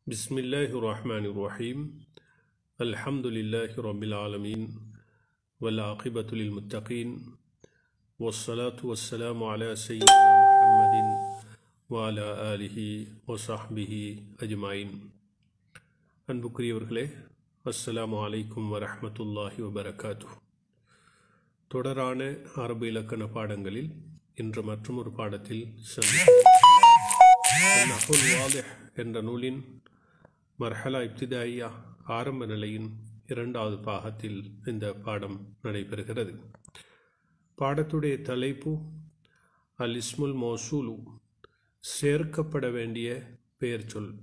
بسم الله الرحمن الرحيم الحمد لله رب العالمين والعاقبة للمتقين والصلاة والسلام على سيدنا محمد وعلى آله وصحبه أجمعين அன்புக்குரியவர்களே அஸ்ஸலாமு அலைக்கும் வரஹ்மத்துல்லாஹி வபரகாத்து தொடரான அரபு இலக்கண பாடங்களில் இன்று மற்றும் ஒரு பாடத்தில் சந்திப்போம் வாலிஹ் என்ற நூலின் மர்ஹலா இப்திதாயியா ஆரம்ப நிலையின் இரண்டாவது பாகத்தில் இந்த பாடம் நடைபெறுகிறது பாடத்துடைய தலைப்பு அல் இஸ்முல் மோசூலு சேர்க்கப்பட வேண்டிய பெயர் சொல்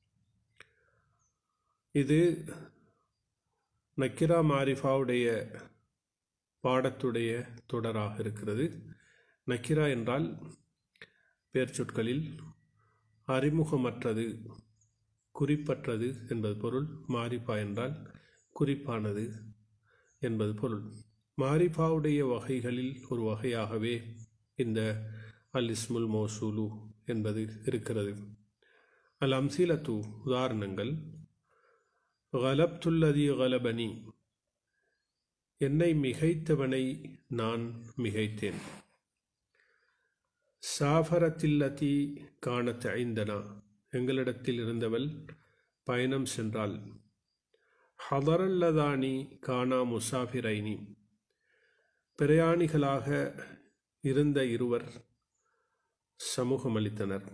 இது நக்கிரா மாரிஃபாவுடைய பாடத்துடைய தொடராக இருக்கிறது நக்கிரா என்றால் பெயர் சொற்களில் அறிமுகமற்றது குறிப்பற்றது என்பது பொருள் மாரிஃபா என்றால் குறிப்பானது என்பது பொருள் மாரிஃபாவுடைய வகைகளில் ஒரு வகையாகவே இந்த அல் இஸ்முல் மோசூலு என்பது இருக்கிறது அல் அம்சீலத்து உதாரணங்கள் கலப்துல்லதி கலபனி என்னை மிகைத்தவனை நான் மிகைத்தேன் சாஃபரத்தில்லதி காணத் ஐந்தனா எங்களிடத்தில் இருந்தவள் பயணம் சென்றாள் ஹதரல்லதானி கானா முசாஃபிரைனி பிரயாணிகளாக இருந்த இருவர் சமூகமளித்தனர்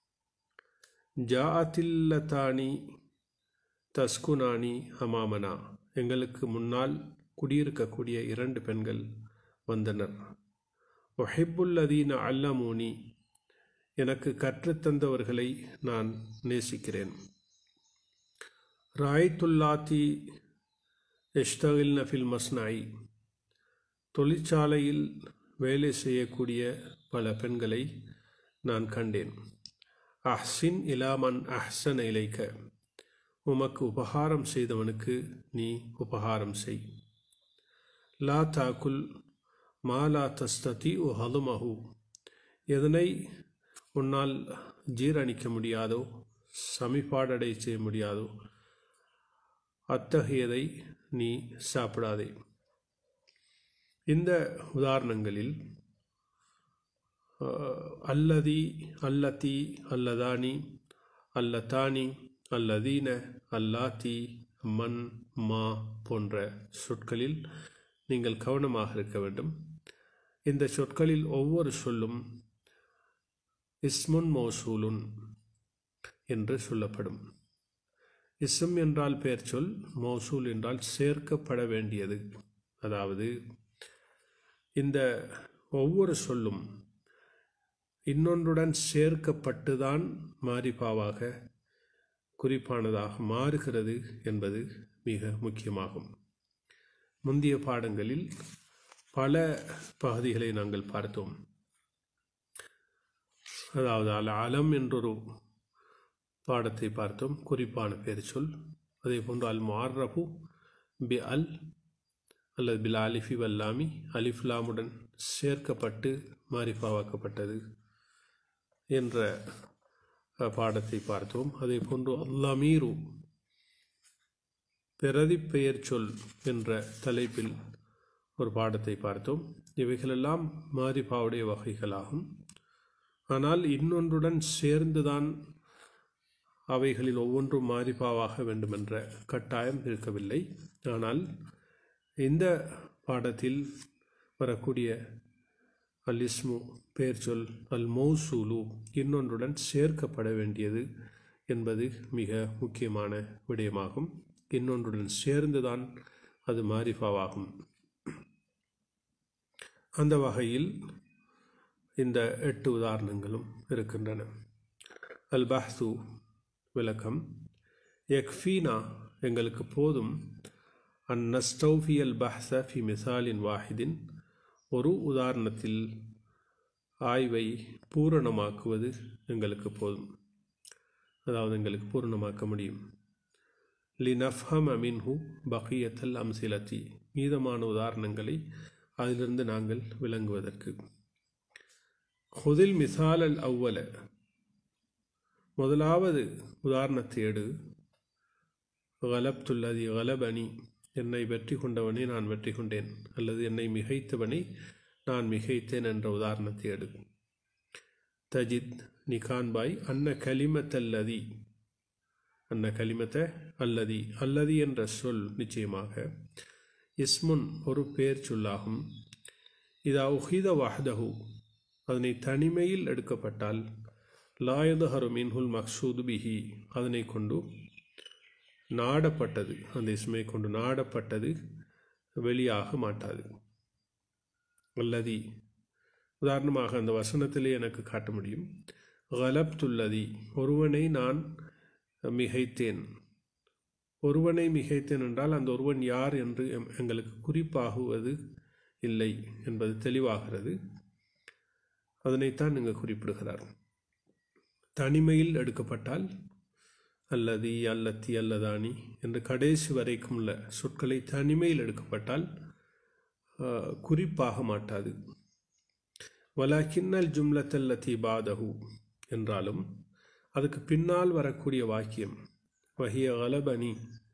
ஜாஅத்தில்லதானி தஸ்குனானி ஹமாமனா எங்களுக்கு முன்னால் குடியிருக்கக்கூடிய இரண்டு பெண்கள் வந்தனர் ஒஹிப்புல்லதீன அல்லமூனி எனக்கு கற்றுத்தந்தவர்களை நான் நேசிக்கிறேன் ராய்துல்லாத்தி எஷ்தகில் நஃபில் மஸ்னாய் தொழிற்சாலையில் வேலை செய்யக்கூடிய பல பெண்களை நான் கண்டேன் அஹ்சின் இலாமன் அஹ்சன் இலைக்க உமக்கு உபகாரம் செய்தவனுக்கு நீ உபகாரம் செய் லா தாக்குல் மாலா தஸ்ததி ஓ ஹலுமஹு எதனை உன்னால் ஜீரணிக்க முடியாதோ சமிபாடடை செய்ய முடியாதோ அத்தகையதை நீ சாப்பிடாதே இந்த உதாரணங்களில் அல்லதி அல்லதி அல்லதானி அல்லதானி அல்லதீன அல்லாத்தி மன் மா போன்ற சொற்களில் நீங்கள் கவனமாக இருக்க வேண்டும் இந்த சொற்களில் ஒவ்வொரு சொல்லும் இஸ்முன் மோசூலுன் என்று சொல்லப்படும் இஸ்ம் என்றால் பெயர் சொல் மோசூல் என்றால் சேர்க்கப்பட வேண்டியது அதாவது இந்த ஒவ்வொரு சொல்லும் இன்னொன்றுடன் சேர்க்கப்பட்டுதான் மாரிபாவாக குறிப்பானதாக மாறுகிறது என்பது மிக முக்கியமாகும் முந்தைய பாடங்களில் பல பகுதிகளை நாங்கள் பார்த்தோம் அதாவது அல் அலம் என்றொரு பாடத்தை பார்த்தோம் குறிப்பான பேர் சொல் அதே போன்று அல் மார்ரபு பி அல் அல்லது பில் அலிஃபி வல்லாமி அலிஃப்லாமுடன் சேர்க்கப்பட்டு மாரிஃபாவாக்கப்பட்டது என்ற பாடத்தை பார்த்தோம் அதே போன்று அல்லமீரு பிரதி பெயர் சொல் என்ற தலைப்பில் ஒரு பாடத்தை பார்த்தோம் இவைகளெல்லாம் மாரிபாவுடைய வகைகளாகும் ஆனால் இன்னொன்றுடன் சேர்ந்துதான் அவைகளில் ஒவ்வொன்றும் மாரிபாவாக வேண்டுமென்ற கட்டாயம் இருக்கவில்லை ஆனால் இந்த பாடத்தில் வரக்கூடிய அல் இஸ்மு பெயர் சொல் அல் மௌசூலு இன்னொன்றுடன் சேர்க்கப்பட வேண்டியது என்பது மிக முக்கியமான விடயமாகும் இன்னொன்றுடன் சேர்ந்துதான் அது மாரிஃபாவாகும் அந்த வகையில் இந்த எட்டு உதாரணங்களும் இருக்கின்றன அல் பஹ்து விளக்கம் எக்ஃபீனா எங்களுக்கு போதும் அன் நஸ்டௌஃபியல் பஹ்ச ஃபி மிசாலின் வாஹிதின் ஒரு உதாரணத்தில் ஆய்வை பூரணமாக்குவது எங்களுக்கு போதும் அதாவது எங்களுக்கு பூரணமாக்க முடியும் லினஃப்ஹம் அமின்ஹு பகியத்தல் அம்சிலத்தி மீதமான உதாரணங்களை அதிலிருந்து நாங்கள் விளங்குவதற்கு ஹுதில் மிசால் அல் அவ்வல முதலாவது உதாரணத்தை எடு கலப்துல்லதி கலபனி என்னை வெற்றி கொண்டவனை நான் வெற்றி கொண்டேன் அல்லது என்னை மிகைத்தவனை நான் மிகைத்தேன் என்ற உதாரணத்தை எடு தஜித் நீ காண்பாய் அன்ன கலிமத்தல்லதி அன்ன கலிமத்த அல்லதி அல்லதி என்ற சொல் நிச்சயமாக இஸ்முன் ஒரு பேர் சொல்லாகும் இதா உஹித வஹதஹு அதனை தனிமையில் எடுக்கப்பட்டால் லாயதஹரு மின்ஹுல் மக்சூது பிஹி அதனை கொண்டு நாடப்பட்டது அந்த இஸ்மை கொண்டு நாடப்பட்டது வெளியாக மாட்டாது அல்லதி உதாரணமாக அந்த வசனத்திலே எனக்கு காட்ட முடியும் கலப்துல்லதி ஒருவனை நான் மிகைத்தேன் ஒருவனை மிகைத்தேன் என்றால் அந்த ஒருவன் யார் என்று எங்களுக்கு குறிப்பாகுவது இல்லை என்பது தெளிவாகிறது அதனைத்தான் இங்கு குறிப்பிடுகிறார் தனிமையில் எடுக்கப்பட்டால் அல்லதி அல்லத்தி அல்லதானி என்று கடைசி வரைக்கும் உள்ள சொற்களை தனிமையில் எடுக்கப்பட்டால் குறிப்பாக மாட்டாது வலாக்கின்னல் ஜும்லத்தல்லத்தி பாதகு என்றாலும் அதுக்கு பின்னால் வரக்கூடிய வாக்கியம் வஹிய கலபனி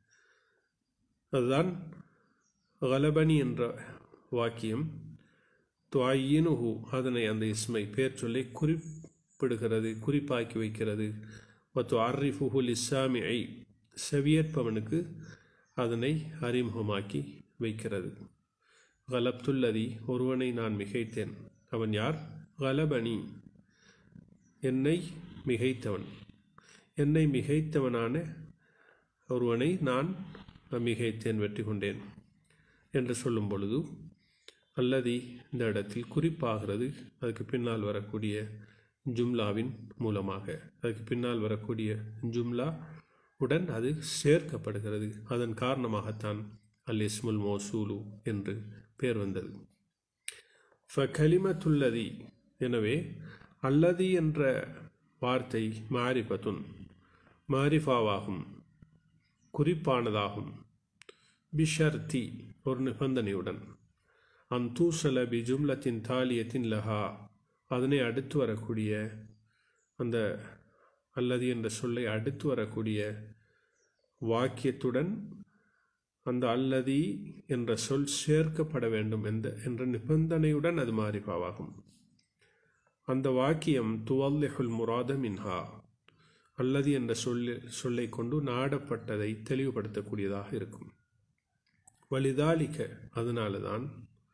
அதுதான் கலபனி என்ற வாக்கியம் துவாயினுஹு அதனை அந்த இஸ்மை பேர் சொல்லி குறிப்பிடுகிறது குறிப்பாக்கி வைக்கிறது மற்றும் அர்ரிஃபுஹுல் இஸ்ஸாமிஐ செவியேற்பவனுக்கு அதனை அறிமுகமாக்கி வைக்கிறது கலப்துல்லதி ஒருவனை நான் மிகைத்தேன் அவன் யார் கலபனி என்னை மிகைத்தவன் என்னை மிகைத்தவனான ஒருவனை நான் மிகைத்தேன் வெற்றி கொண்டேன் என்று சொல்லும் பொழுது அல்லது இந்த இடத்தில் குறிப்பாகிறது அதுக்கு பின்னால் வரக்கூடிய ஜும்லாவின் மூலமாக அதுக்கு பின்னால் வரக்கூடிய ஜும்லா உடன் அது சேர்க்கப்படுகிறது அதன் காரணமாகத்தான் அல் இஸ்முல் மோசூலு என்று பேர் வந்தது ஃபலிமத்துல்லதி எனவே அல்லதி என்ற வார்த்தை மாரிபத்துன் மாரிஃபாவாகும் குறிப்பானதாகும் பிஷர்தி ஒரு நிபந்தனையுடன் அந்தூசல பி ஜும்லத்தின் தாலியத்தின் லஹா அதனை அடுத்து வரக்கூடிய அந்த அல்லது என்ற சொல்லை அடுத்து வரக்கூடிய வாக்கியத்துடன் அந்த அல்லதி என்ற சொல் சேர்க்கப்பட வேண்டும் என்ற என்ற நிபந்தனையுடன் அது மாறிபாவாகும் அந்த வாக்கியம் துவல்லிஹுல் முராத மின்ஹா அல்லது என்ற சொல்லி சொல்லை கொண்டு நாடப்பட்டதை தெளிவுபடுத்தக்கூடியதாக இருக்கும் வலிதாலிக்க அதனால தான்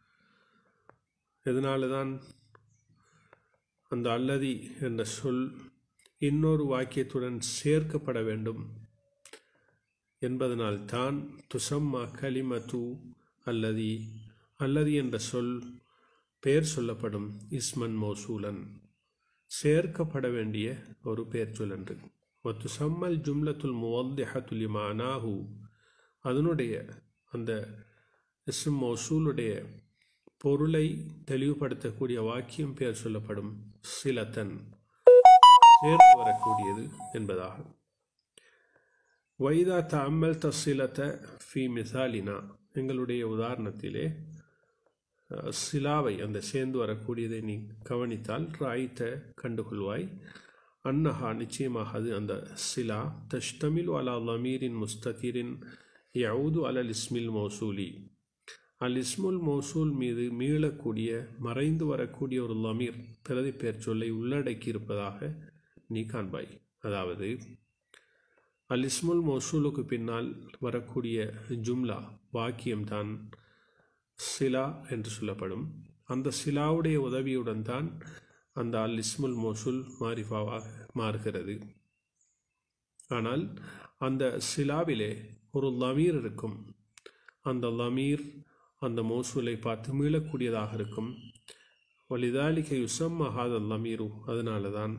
எதனால தான் அந்த அல்லதி என்ற சொல் இன்னொரு வாக்கியத்துடன் சேர்க்கப்பட வேண்டும் என்பதனால் தான் துசம்மா கலிமத்து அல்லதி அல்லதி என்ற சொல் பெயர் சொல்லப்படும் இஸ்மன் மோசூலன் சேர்க்கப்பட வேண்டிய ஒரு பெயர் சொல் என்று ஒத்து சம்மல் ஜும்லத்துல் முவல்திஹத்துல் இமானாஹு அதனுடைய அந்த இஸ்ம் மோசூலுடைய பொருளை தெளிவுபடுத்தக்கூடிய வாக்கியம் பெயர் சொல்லப்படும் சிலத்தன் சேர்த்து வரக்கூடியது என்பதாகும் வைதா தம்மல் தசிலத்த ஃபி மிசாலினா எங்களுடைய உதாரணத்திலே சிலாவை அந்த சேர்ந்து வரக்கூடியதை நீ கவனித்தால் ராய்த்த கண்டுகொள்வாய் அன்னஹா நிச்சயமாக அது அந்த சிலா தஷ்தமில் அலா லமீரின் முஸ்தகிரின் யவுது அலல் இஸ்மில் மௌசூலி அல் இஸ்முல் மௌசூல் மீது மீளக்கூடிய மறைந்து வரக்கூடிய ஒரு லமீர் பிரதி பெயர் சொல்லை உள்ளடக்கி இருப்பதாக நீ காண்பாய் அதாவது அல் இஸ்முல் மௌசூலுக்கு பின்னால் வரக்கூடிய ஜும்லா வாக்கியம்தான் சிலா என்று சொல்லப்படும் அந்த சிலாவுடைய உதவியுடன் தான் அந்த அல் இஸ்முல் மோசுல் மாரிஃபாவாக மாறுகிறது ஆனால் அந்த சிலாவிலே ஒரு லமீர் இருக்கும் அந்த லமீர் அந்த மோசூலை பார்த்து மீளக்கூடியதாக இருக்கும் வலிதாலிக்க யுசம் மகாத லமீரு அதனால தான்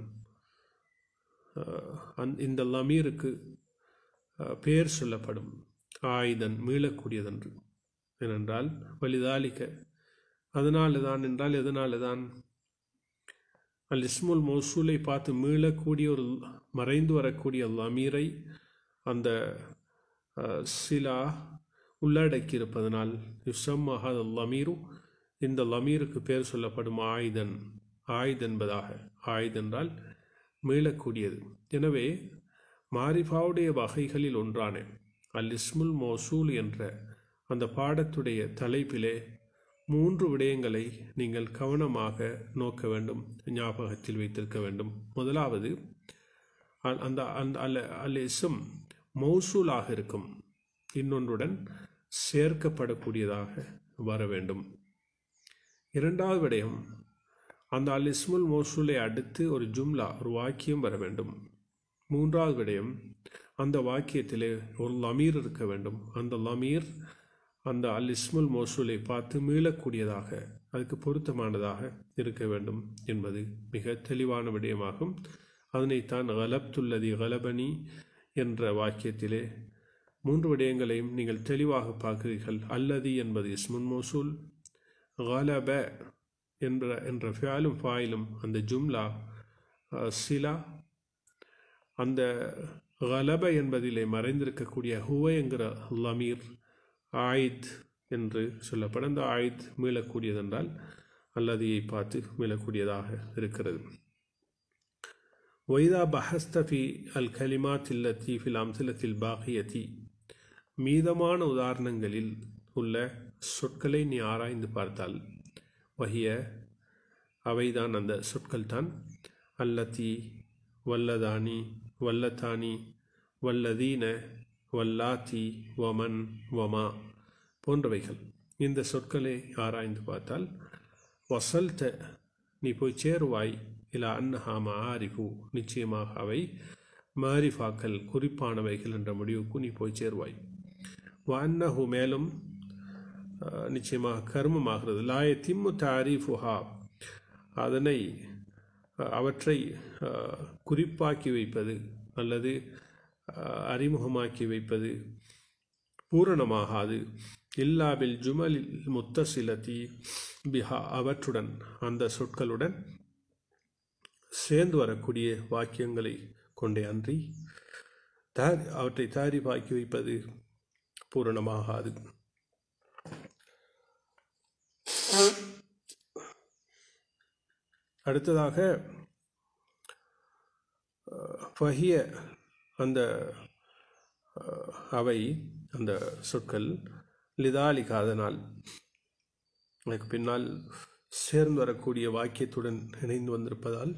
அந் இந்த லமீருக்கு பேர் சொல்லப்படும் ஆயுதன் மீளக்கூடியதென்று ஏனென்றால் வலிதாலிக்க அதனால தான் என்றால் எதனால தான் அல் இஸ்முல் மௌசூலை பார்த்து மீளக்கூடிய ஒரு மறைந்து வரக்கூடிய லமீரை அந்த சிலா உள்ளடக்கி இருப்பதனால் யுசம் மகாத லமீரு இந்த லமீருக்கு பேர் சொல்லப்படும் ஆயுதன் ஆயுத் என்பதாக ஆயுத் என்றால் மீளக்கூடியது எனவே மாரிஃபாவுடைய வகைகளில் ஒன்றான அல் இஸ்முல் மோசூல் என்ற அந்த பாடத்துடைய தலைப்பிலே மூன்று விடயங்களை நீங்கள் கவனமாக நோக்க வேண்டும் ஞாபகத்தில் வைத்திருக்க வேண்டும் முதலாவது அ- அந்த அந்த அல்ல அல் இஸ்ம் மௌசூலாக இருக்கும் இன்னொன்றுடன் சேர்க்கப்படக்கூடியதாக வர வேண்டும் இரண்டாவது விடயம் அந்த அல் இஸ்முல் மௌசூலை அடுத்து ஒரு ஜும்லா ஒரு வாக்கியம் வர வேண்டும் மூன்றாவது விடயம் அந்த வாக்கியத்திலே ஒரு லமீர் இருக்க வேண்டும் அந்த லமீர் அந்த அல் இஸ்முல் மௌசூலை பார்த்து மீளக்கூடியதாக அதுக்கு பொருத்தமானதாக இருக்க வேண்டும் என்பது மிக தெளிவான விடயமாகும் அதனைத்தான் கலப்துல்லதி கலபனி என்ற வாக்கியத்திலே மூன்று விடயங்களையும் நீங்கள் தெளிவாக பார்க்கிறீர்கள் அல்லதி என்பது இஸ்முன் மௌசூல் கலப என்ற என்ற ஃபியாலும் ஃபாயிலும் அந்த ஜும்லா அஹ், சிலா அந்த கலப என்பதிலே மறைந்திருக்கக்கூடிய ஹுவ என்கிற லமீர் ஆயித் என்று சொல்லப்படும் அந்த ஆயித் மீளக்கூடியதென்றால் அல்லதியை பார்த்து மீளக்கூடியதாக இருக்கிறது وإذا بحثت في الكلمات التي في الأمثلة الباقية மீதமான உதாரணங்களில் உள்ள சொற்களை நீ ஆராய்ந்து பார்த்தால் வகிய அவைதான் அந்த சொற்கள் தான் அல்லத்தி வல்லதானி வல்லதானி வல்லதீன வல்லாத்தி வமன் வமா போன்றவைகள் இந்த சொற்களை ஆராய்ந்து பார்த்தால் வசல்த நீ போய் சேருவாய் இலா அன்னஹா மாரிஃபு நிச்சயமாக அவை மாரிஃபாக்கள் குறிப்பானவைகள் என்ற முடிவுக்கு நீ போய் சேருவாய் வன்னஹு மேலும் அஹ், நிச்சயமாக கர்மமாகிறது லாய திம்மு தாரிஃபுஹா அதனை அஹ், அவற்றை அஹ், குறிப்பாக்கி வைப்பது அல்லது அஹ், அறிமுகமாக்கி வைப்பது பூரணமாகாது இல்லாபில் ஜுமலில் முத்தசிலதி பிஹா அவற்றுடன் அந்த சொற்களுடன் சேர்ந்து வரக்கூடிய வாக்கியங்களை கொண்டே அன்றி தாரி அவற்றை தாரிபாக்கி வைப்பது பூரணமாகாது அடுத்ததாக அஹ், ஃபஹிய அந்த அஹ், அவை அந்த சொற்கள் லிதாலிக அதனால் அதுக்கு பின்னால் சேர்ந்து வரக்கூடிய வாக்கியத்துடன் இணைந்து வந்திருப்பதால்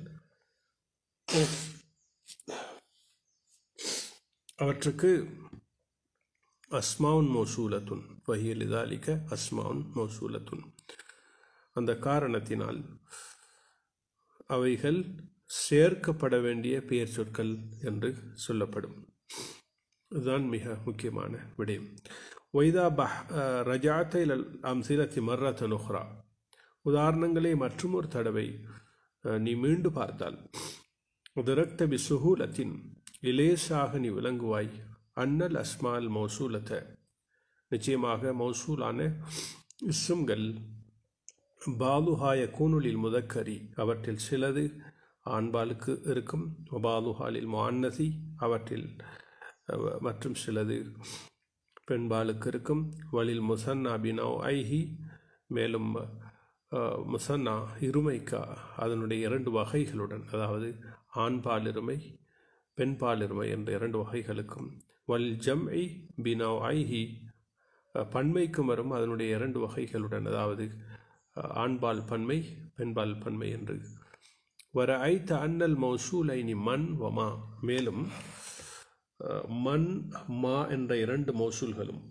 அவற்றுக்கு அஸ்மாவுன் மௌசூலத்துன் வஹிய லிதாலிக அஸ்மாவுன் மௌசூலத்துன் அந்த காரணத்தினால் அவைகள் சேர்க்கப்பட வேண்டிய பெயர் சொற்கள் என்று சொல்லப்படும் இதுதான் மிக முக்கியமான விடயம் ஒய்தா பஹ் ரஜாத்த இலல் அம்சிலத்தி மர்ரத்த நுஹ்ரா உதாரணங்களை மற்றும் ஒரு தடவை அஹ், நீ மீண்டு பார்த்தால் உதரக்த பிசுகூலத்தின் இலேசாக நீ விளங்குவாய் அன்னல் அஸ்மால் மௌசூலத்த நிச்சயமாக மௌசூலான இஸ்ம்கள் பாலுஹாய கூனுலில் முதக்கரி அவற்றில் சிலது ஆண்பாலுக்கு இருக்கும் பாலுஹாலில் முஅன்னசி அவற்றில் அஹ், மற்றும் சிலது பெண்பாலுக்கு இருக்கும் வலில் முசன்னா பினோ ஐஹி மேலும் அஹ், முசன்னா இருமைக்கா அதனுடைய இரண்டு வகைகளுடன் அதாவது ஆண்பால் இருமை பெண்பால் இருமை என்ற இரண்டு வகைகளுக்கும் வல் ஜம் ஐ பினோ ஐஹி அஹ், பன்மைக்கும் வரும் அதனுடைய இரண்டு வகைகளுடன் அதாவது அஹ், ஆண்பால் பன்மை பெண்பால் பன்மை என்று வர ஐத்த அன்னல் மௌசூலைனி மண் வமா மேலும் அஹ், மண் மா என்ற இரண்டு மௌசூல்களும்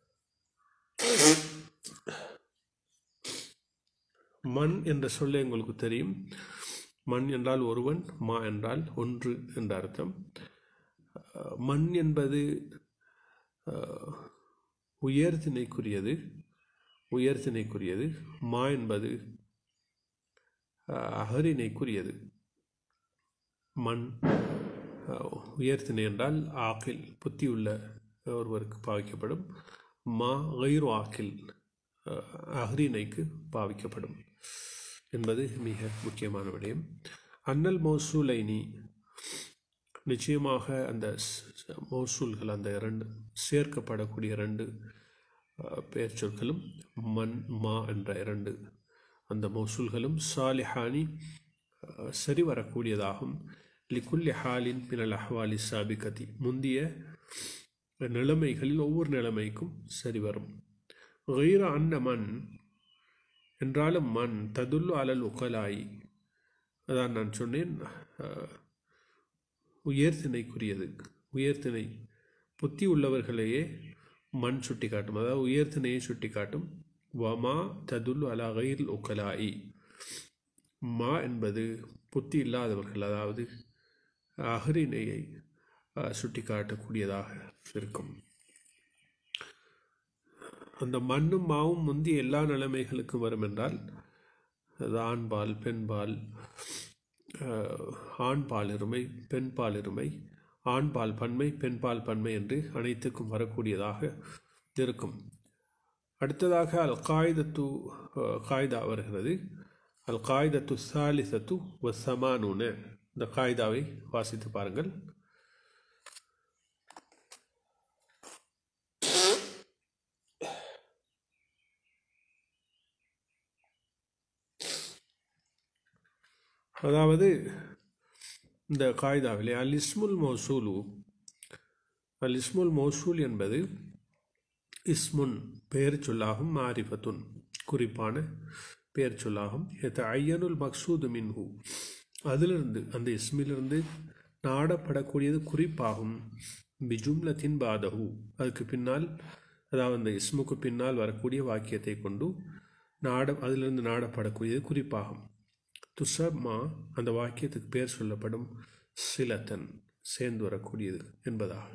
மண் என்ற சொல்லே உங்களுக்கு தெரியும் மண் என்றால் ஒருவன் மா என்றால் ஒன்று என்ற அர்த்தம் அஹ், மண் என்பது அஹ், உயர்திணைக்குரியது உயர்திணைக்குரியது மா என்பது அஹ், அகரிணைக்குரியது மண் அஹ், உயர்திணை என்றால் ஆக்கில் புத்தியுள்ள ஒருவருக்கு பாவிக்கப்படும் மா கயிறு ஆக்கில் அஹ், அஹ்ரினைக்கு பாவிக்கப்படும் என்பது மிக முக்கியமான விடயம் அன்னல் மௌசூலைனி நிச்சயமாக அந்த ஸ்- ஸ்- மௌசூல்கள் அந்த இரண்டு சேர்க்கப்படக்கூடிய இரண்டு அஹ், பெயர் சொற்களும் மண் மா என்ற இரண்டு அந்த மௌசூல்களும் சாலிஹானி அஹ், சரி வரக்கூடியதாகும் லிக்குல்லி ஹாலின் பினல் அஹ்வாலி சாபிகதி முந்திய நிலைமைகளில் ஒவ்வொரு நிலைமைக்கும் சரி வரும் غير அன்ன மண் என்றாலும் மண் ததுல்லு அலல் உகலாய் அதான் நான் சொன்னேன் அஹ், உயர்திணைக்குரியது உயர்திணை புத்தி உள்ளவர்களையே மண் சுட்டி காட்டும் அதாவது உயர்திணையை சுட்டி காட்டும் வமா ததுல்லு அலா கைரில் உக்கலாயி மா என்பது புத்தி இல்லாதவர்கள் அதாவது அகரிணையை சுட்டி காட்டக்கூடியதாக இருக்கும் அந்த மண்ணும் மாவும் முந்தி எல்லா நிலைமைகளுக்கும் வரும் என்றால் அது ஆண்பால் பெண்பால் அஹ், ஆண்பால் இருமை பெண்பால் இருமை ஆண்பால் பன்மை பெண்பால் பன்மை என்று அனைத்துக்கும் வரக்கூடியதாக இருக்கும் அடுத்ததாக அல் காய்தத்து காய்தா வருகிறது அல் காய்தத்து சாலிசத்து வசமானூன இந்த காய்தாவை வாசித்து பாருங்கள் அதாவது இந்த காய்தாவிலே அல் இஸ்முல் மௌசூலு அல் இஸ்முல் மௌசூல் என்பது இஸ்முன் பெயர் சொல்லாகும் மாரிஃபத்துன் குறிப்பான பெயர் சொல்லாகும் எத்த ஐயனுல் மக்சூது மின்ஹு அதிலிருந்து அந்த இஸ்மிலிருந்து நாடப்படக்கூடியது குறிப்பாகும் பிஜும்லத்தின் பாதகு அதுக்கு பின்னால் அதாவது அந்த இஸ்முக்கு பின்னால் வரக்கூடிய வாக்கியத்தை கொண்டு நாட அதிலிருந்து நாடப்படக்கூடியது குறிப்பாகும் துசப்மா அந்த வாக்கியத்துக்கு பேர் சொல்லப்படும் சிலத்தன் சேர்ந்து வரக்கூடியது என்பதாக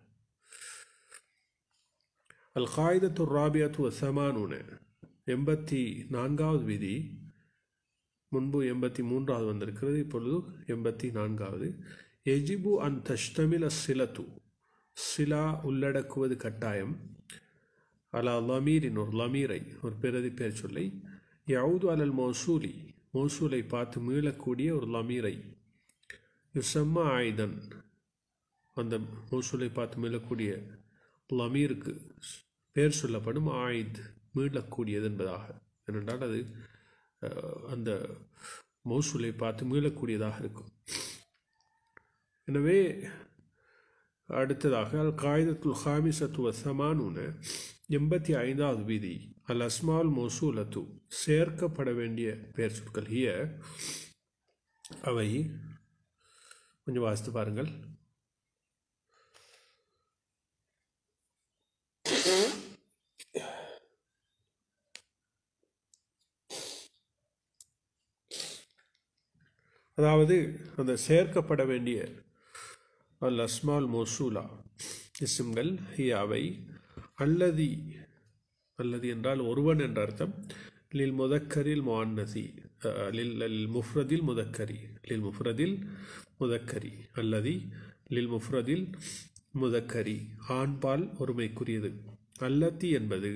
அல் காய்தத்து ராபியத்து வசமானூன எண்பத்தி நான்காவது விதி முன்பு எண்பத்தி மூன்றாவது வந்திருக்கிறது இப்பொழுது எண்பத்தி நான்காவது எஜிபு அன் தஷ்தமில சிலத்து சிலா உள்ளடக்குவது கட்டாயம் அலா லமீரின் ஒரு லமீரை ஒரு பிரதி பேர் சொல்லை யவுது அலல் மௌசூலி மௌசூலை பார்த்து மீளக்கூடிய ஒரு லமீரை யுசம்மா ஆயுதன் அந்த மௌசூலை பார்த்து மீளக்கூடிய லமீருக்கு பேர் சொல்லப்படும் ஆயுத் மீளக்கூடியது என்பதாக ஏனென்றால் அது அஹ், அந்த மௌசூலை பார்த்து மீளக்கூடியதாக இருக்கும் எனவே அடுத்ததாக அல் காய்தத்துல் ஹாமிசத்து வசமானூன எண்பத்தி ஐந்தாவது விதி அல் அஸ்மால் மௌசூலத்து சேர்க்கப்பட வேண்டிய பெயர் சொற்கள் ஹிய அவை கொஞ்சம் வாசித்து பாருங்கள் அதாவது அந்த சேர்க்கப்பட வேண்டிய அல் அஸ்மால் மோசூலா இஸ்ம்கள் ஹிய அவை அல்லதி அல்லது என்றால் ஒருவன் என்ற அர்த்தம் லில் முதக்கரில் முஅன்னசி அஹ், லில் லில் முஃப்ரதில் முதக்கரி லில் முஃப்ரதில் முதக்கரி அல்லதி லில் முஃப்ரதில் முதக்கரி ஆண்பால் ஒருமைக்குரியது அல்லத்தி என்பது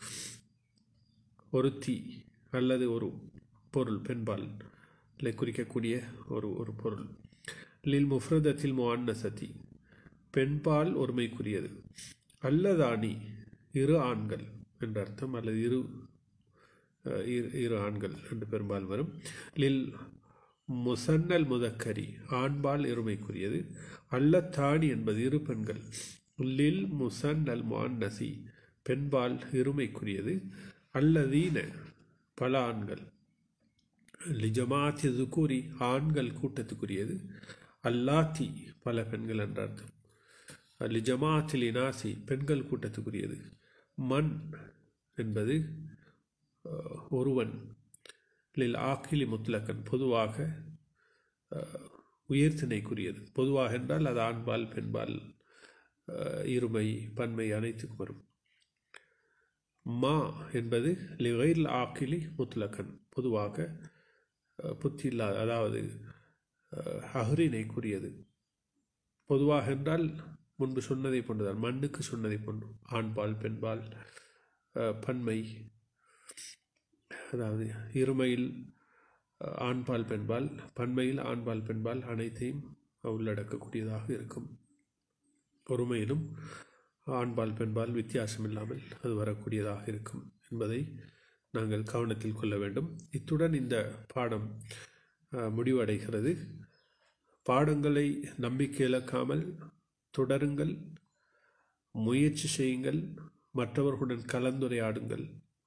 ஒருத்தி அல்லது ஒரு பொருள் பெண்பால் இல்லை குறிக்கக்கூடிய ஒரு ஒரு பொருள் லில் முஃப்ரதத்தில் முஅன்னசதி பெண்பால் ஒருமைக்குரியது அல்லதானி இரு ஆண்கள் என்ற அர்த்தம் அல்லது இரு அஹ், இரு இரு ஆண்கள் என்று பெரும்பால் வரும் லில் முசன்னல் முதக்கரி ஆண்பால் இருமைக்குரியது அல்லத்தானி என்பது இரு பெண்கள் லில் முசன்னல் முஅன்னசி பெண்பால் இருமைக்குரியது அல்லதீன பல ஆண்கள் லிஜமாத்தி துக்கூரி ஆண்கள் கூட்டத்துக்குரியது அல்லாத்தி பல பெண்கள் என்ற அர்த்தம் லிஜமாத்தில் இனாசி பெண்கள் கூட்டத்துக்குரியது மண் என்பது அஹ், ஒருவன் லில் ஆக்கிலி முத்லக்கன் பொதுவாக அஹ், உயர்த்தினைக்குரியது பொதுவாக என்றால் அது ஆண்பால் பெண்பால் அஹ், இருமை பன்மை அனைத்துக்கும் வரும் மா என்பது லிகைல் ஆக்கிலி முத்லக்கன் பொதுவாக அஹ், புத்தி இல்லாத அதாவது அஹ், அஹ்ரினைக்குரியது பொதுவாக என்றால் முன்பு சொன்னதை போன்றுதான் மண்ணுக்கு சொன்னதை போன்று ஆண்பால் பெண்பால் அஹ், பன்மை அதாவது இருமையில் அஹ், ஆண்பால் பெண்பால் பன்மையில் ஆண்பால் பெண்பால் அனைத்தையும் உள்ளடக்கக்கூடியதாக இருக்கும் ஒருமையிலும் ஆண்பால் பெண்பால் வித்தியாசம் இல்லாமல் அது வரக்கூடியதாக இருக்கும் என்பதை நாங்கள் கவனத்தில் கொள்ள வேண்டும் இத்துடன் இந்த பாடம் அஹ், முடிவடைகிறது பாடங்களை நம்பிக்கை இழக்காமல் தொடருங்கள் முயற்சி செய்யுங்கள் மற்றவர்களுடன் கலந்துரையாடுங்கள்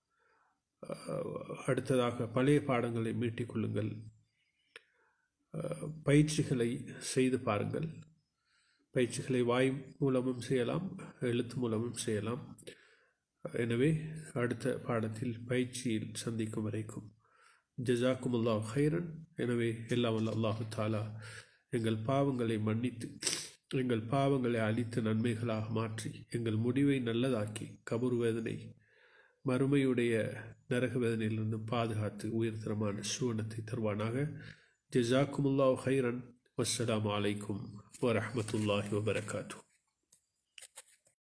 அடுத்ததாக பழைய பாடங்களை மீட்டிக்கொள்ளுங்கள் பயிற்சிகளை செய்து பாருங்கள் பயிற்சிகளை வாய் மூலமும் செய்யலாம் எழுத்து மூலமும் செய்யலாம் எனவே அடுத்த பாடத்தில் பயிற்சியில் சந்திக்கும் வரைக்கும் ஜசாக்கும் அல்லாஹ் ஹைரன் எனவே எல்லாம் வல்ல அல்லாஹு தாலா எங்கள் பாவங்களை மன்னித்து எங்கள் பாவங்களை அழித்து நன்மைகளாக மாற்றி எங்கள் முடிவை நல்லதாக்கி கபூர் வேதனை மறுமையுடைய நரக வேதனையிலிருந்து பாதுகாத்து உயர்தரமான சுவனத்தை தருவானாக ஜசாக்குமுல்லா ஹைரன் வஸ்ஸலாமு அலைக்கும் வரஹமத்துல்லாஹி வபரகாத்து